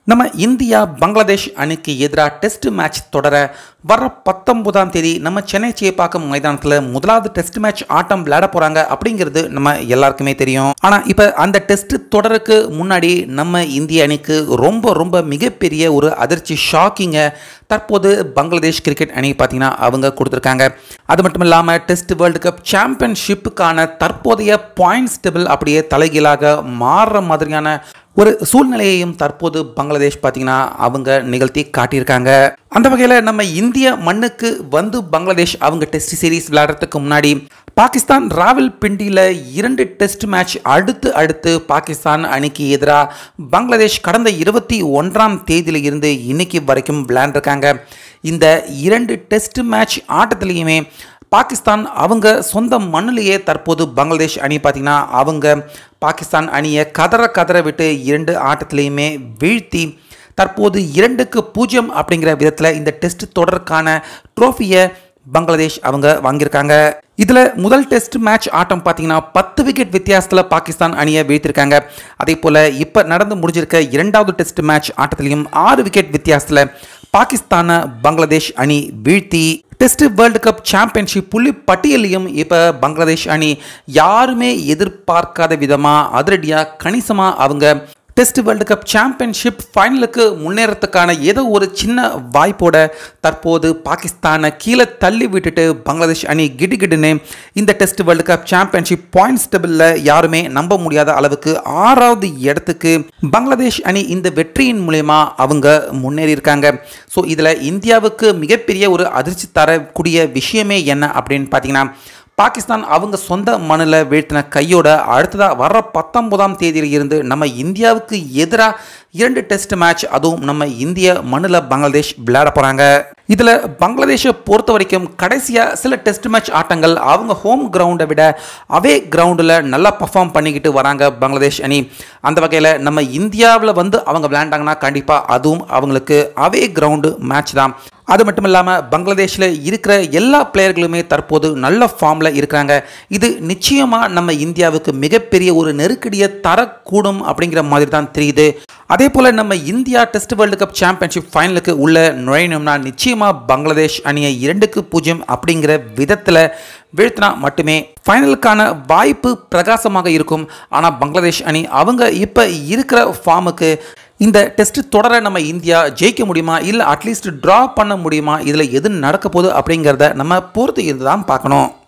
நம்ம இந்தியா பங்களாதேஷ் அணிக்கு எதிராக டெஸ்ட் மேட்ச் தொடர வர பத்தொன்பதாம் தேதி நம்ம சென்னை சேப்பாக்கம் மைதானத்தில் முதலாவது டெஸ்ட் மேட்ச் ஆட்டம் விளையாட போகிறாங்க அப்படிங்கிறது நம்ம எல்லாருக்குமே தெரியும் ஆனால் இப்போ அந்த டெஸ்ட் தொடருக்கு முன்னாடி நம்ம இந்திய அணிக்கு ரொம்ப ரொம்ப மிகப்பெரிய ஒரு அதிர்ச்சி ஷாக்கிங்கை தற்போது பங்களாதேஷ் கிரிக்கெட் அணி பார்த்தீங்கன்னா அவங்க கொடுத்துருக்காங்க அது மட்டும் இல்லாமல் டெஸ்ட் வேர்ல்டு கப் சாம்பியன்ஷிப்புக்கான தற்போதைய பாயிண்ட்ஸ் டேபிள் அப்படியே தலைகீழாக மாறுற மாதிரியான ஒரு சூழ்நிலையையும் தற்போது பங்களாதேஷ் பார்த்தீங்கன்னா அவங்க நிகழ்த்தி காட்டியிருக்காங்க அந்த வகையில் நம்ம இந்திய மண்ணுக்கு வந்து பங்களாதேஷ் அவங்க டெஸ்ட் சீரீஸ் விளையாடுறதுக்கு முன்னாடி பாகிஸ்தான் ராவல் பிண்டியில் இரண்டு டெஸ்ட் மேட்ச் அடுத்து அடுத்து பாகிஸ்தான் அணிக்கு எதிராக பங்களாதேஷ் கடந்த இருபத்தி ஒன்றாம் தேதியில இருந்து இன்னைக்கு வரைக்கும் விளையாண்டுருக்காங்க இந்த இரண்டு டெஸ்ட் மேட்ச் ஆட்டத்திலையுமே பாகிஸ்தான் அவங்க சொந்த மண்ணிலேயே தற்போது பங்களாதேஷ் அணி பார்த்திங்கன்னா அவங்க பாகிஸ்தான் அணியை கதற கதற விட்டு இரண்டு ஆட்டத்திலையுமே வீழ்த்தி தற்போது இரண்டுக்கு பூஜ்ஜியம் அப்படிங்கிற விதத்தில் இந்த டெஸ்ட் தொடருக்கான ட்ரோஃபியை பங்களாதேஷ் அவங்க வாங்கியிருக்காங்க இதில் முதல் டெஸ்ட் மேட்ச் ஆட்டம் பார்த்தீங்கன்னா பத்து விக்கெட் வித்தியாசத்தில் பாகிஸ்தான் அணியை வீழ்த்திருக்காங்க அதே போல் இப்போ நடந்து முடிஞ்சிருக்க இரண்டாவது டெஸ்ட் மேட்ச் ஆட்டத்திலையும் ஆறு விக்கெட் வித்தியாசத்தில் பாகிஸ்தானை பங்களாதேஷ் அணி வீழ்த்தி டெஸ்ட் வேர்ல்டு கப் சாம்பியன்ஷிப் புள்ளி பட்டியலையும் இப்போ பங்களாதேஷ் அணி யாருமே எதிர்பார்க்காத விதமாக அதிரடியாக கணிசமாக அவங்க டெஸ்ட் வேர்ல்டு கப் சாம்பியன்ஷிப் ஃபைனலுக்கு முன்னேறத்துக்கான ஏதோ ஒரு சின்ன வாய்ப்போட தற்போது பாகிஸ்தானை கீழே தள்ளி விட்டுட்டு பங்களாதேஷ் அணி கிடுகிடுன்னு இந்த test world cup championship points டேபிளில் யாருமே நம்ப முடியாத அளவுக்கு ஆறாவது இடத்துக்கு பங்களாதேஷ் அணி இந்த வெற்றியின் மூலயமா அவங்க முன்னேறி இருக்காங்க ஸோ இதில் இந்தியாவுக்கு மிகப்பெரிய ஒரு அதிர்ச்சி தரக்கூடிய விஷயமே என்ன அப்படின்னு பார்த்தீங்கன்னா பாகிஸ்தான் அவங்க சொந்த மண்ணில் வீழ்த்தின கையோட அடுத்ததாக வர பத்தொன்பதாம் தேதியில் இருந்து நம்ம இந்தியாவுக்கு எதிராக இரண்டு டெஸ்ட் மேட்ச் அதுவும் நம்ம இந்திய மண்ணில் பங்களாதேஷ் விளையாட போகிறாங்க இதில் பங்களாதேஷை பொறுத்த வரைக்கும் கடைசியாக சில டெஸ்ட் மேட்ச் ஆட்டங்கள் அவங்க ஹோம் கிரவுண்டை விட அவே கிரவுண்டில் நல்லா பர்ஃபார்ம் பண்ணிக்கிட்டு வராங்க பங்களாதேஷ் அணி அந்த வகையில் நம்ம இந்தியாவில் வந்து அவங்க விளையாண்டாங்கன்னா கண்டிப்பாக அதுவும் அவங்களுக்கு அவே கிரவுண்டு மேட்ச் தான் அது மட்டும் இல்லாமல் பங்களாதேஷில் இருக்கிற எல்லா பிளேயர்களுமே தற்போது நல்ல ஃபார்மில் இருக்கிறாங்க இது நிச்சயமாக நம்ம இந்தியாவுக்கு மிகப்பெரிய ஒரு நெருக்கடியை தரக்கூடும் அப்படிங்கிற மாதிரி தான் தெரியுது அதே போல் நம்ம India test world cup championship ஃபைனலுக்கு உள்ள நுழையணும்னா நிச்சயமாக பங்களாதேஷ் அணியை இரண்டுக்கு பூஜ்ஜியம் அப்படிங்கிற விதத்தில் வீழ்த்தினா மட்டுமே ஃபைனலுக்கான வாய்ப்பு பிரகாசமாக இருக்கும் ஆனால் பங்களாதேஷ் அணி அவங்க இப்போ இருக்கிற ஃபார்முக்கு இந்த டெஸ்ட் தொடர நம்ம இந்தியா ஜெயிக்க முடியுமா இல்லை அட்லீஸ்ட் ட்ரா பண்ண முடியுமா இதில் எது நடக்க போகுது அப்படிங்கிறத நம்ம பொறுத்து இருந்து தான் பார்க்கணும்